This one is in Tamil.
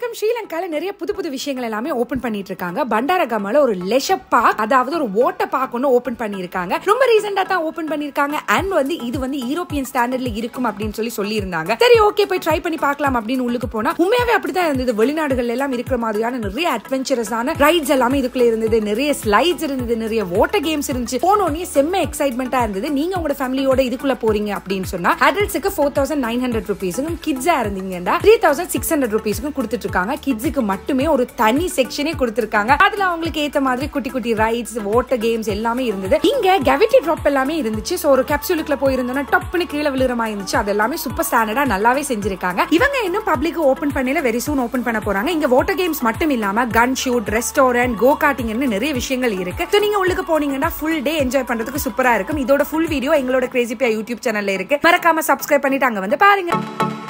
வணக்கம் ஸ்ரீலங்கால நிறைய புது புது விஷயங்கள் எல்லாமே ஓபன் பண்ணிட்டு இருக்காங்க பண்டாரகமல ஒரு லெஷப் பார்க் அதாவது ஒரு வாட்டர் பார்க் ஒன்று ஓபன் பண்ணியிருக்காங்க ரொம்ப ரீசெண்டா தான் ஓபன் பண்ணிருக்காங்க அண்ட் வந்து இது வந்து யூரோப்பியன் ஸ்டாண்டர்ட்ல இருக்கும் அப்படின்னு சொல்லி சொல்லியிருந்தாங்க சரி ஓகே போய் ட்ரை பண்ணி பார்க்கலாம் அப்படின்னு உள்ளுக்கு போனா உண்மையாவே அப்படிதான் இருந்தது வெளிநாடுகள் எல்லாம் இருக்கிற மாதிரியான நிறைய அட்வென்ச்சரஸான ரைட்ஸ் எல்லாமே இதுக்குள்ள இருந்தது நிறைய ஸ்லைட்ஸ் இருந்தது நிறைய வாட்டர் கேம்ஸ் இருந்துச்சு போனோடனே செம்ம எக்ஸைட்மெண்டா இருந்தது நீங்க உங்களோட ஃபேமிலியோட இதுக்குள்ள போறீங்க அப்படின்னு சொன்னா அடல்ட்ஸுக்கு ஃபோர் தௌசண்ட் நைன் ஹண்ட்ரட் ருபீஸுக்கும் கிட்ஸா இருந்தீங்கன்னா த்ரீ தௌசண்ட் சிக்ஸ் ஹண்ட்ரட் ருபீஸ்க்கும் கொடுத்துட்டு இருக்காங்க கிட்ஸுக்கு மட்டுமே ஒரு தனி செக்ஷனே கொடுத்துருக்காங்க அதுல அவங்களுக்கு ஏத்த மாதிரி குட்டி குட்டி ரைட்ஸ் வாட்டர் கேம்ஸ் எல்லாமே இருந்தது இங்க கெவிட்டி ட்ராப் எல்லாமே இருந்துச்சு சோ ஒரு கேப்சூலுக்குள்ள போயிருந்தோம்னா டப்புன்னு கீழே விழுற மாதிரி இருந்துச்சு அது எல்லாமே சூப்பர் ஸ்டாண்டர்டா நல்லாவே செஞ்சிருக்காங்க இவங்க இன்னும் பப்ளிக் ஓபன் பண்ணல வெரி சூன் ஓபன் பண்ண போறாங்க இங்க வாட்டர் கேம்ஸ் மட்டும் இல்லாம கன் ஷூட் ரெஸ்டாரண்ட் கோ கார்டிங்னு நிறைய விஷயங்கள் இருக்கு So நீங்க உள்ளுக்கு போனீங்கன்னா ஃபுல் டே என்ஜாய் பண்றதுக்கு சூப்பரா இருக்கும் இதோட ஃபுல் வீடியோ எங்களோட கிரேசிபியா யூடியூப் சேனல்ல இருக்கு மறக்காம சப்ஸ்கிரைப் பண்ணிட்டு அங்க வந்து பாருங்க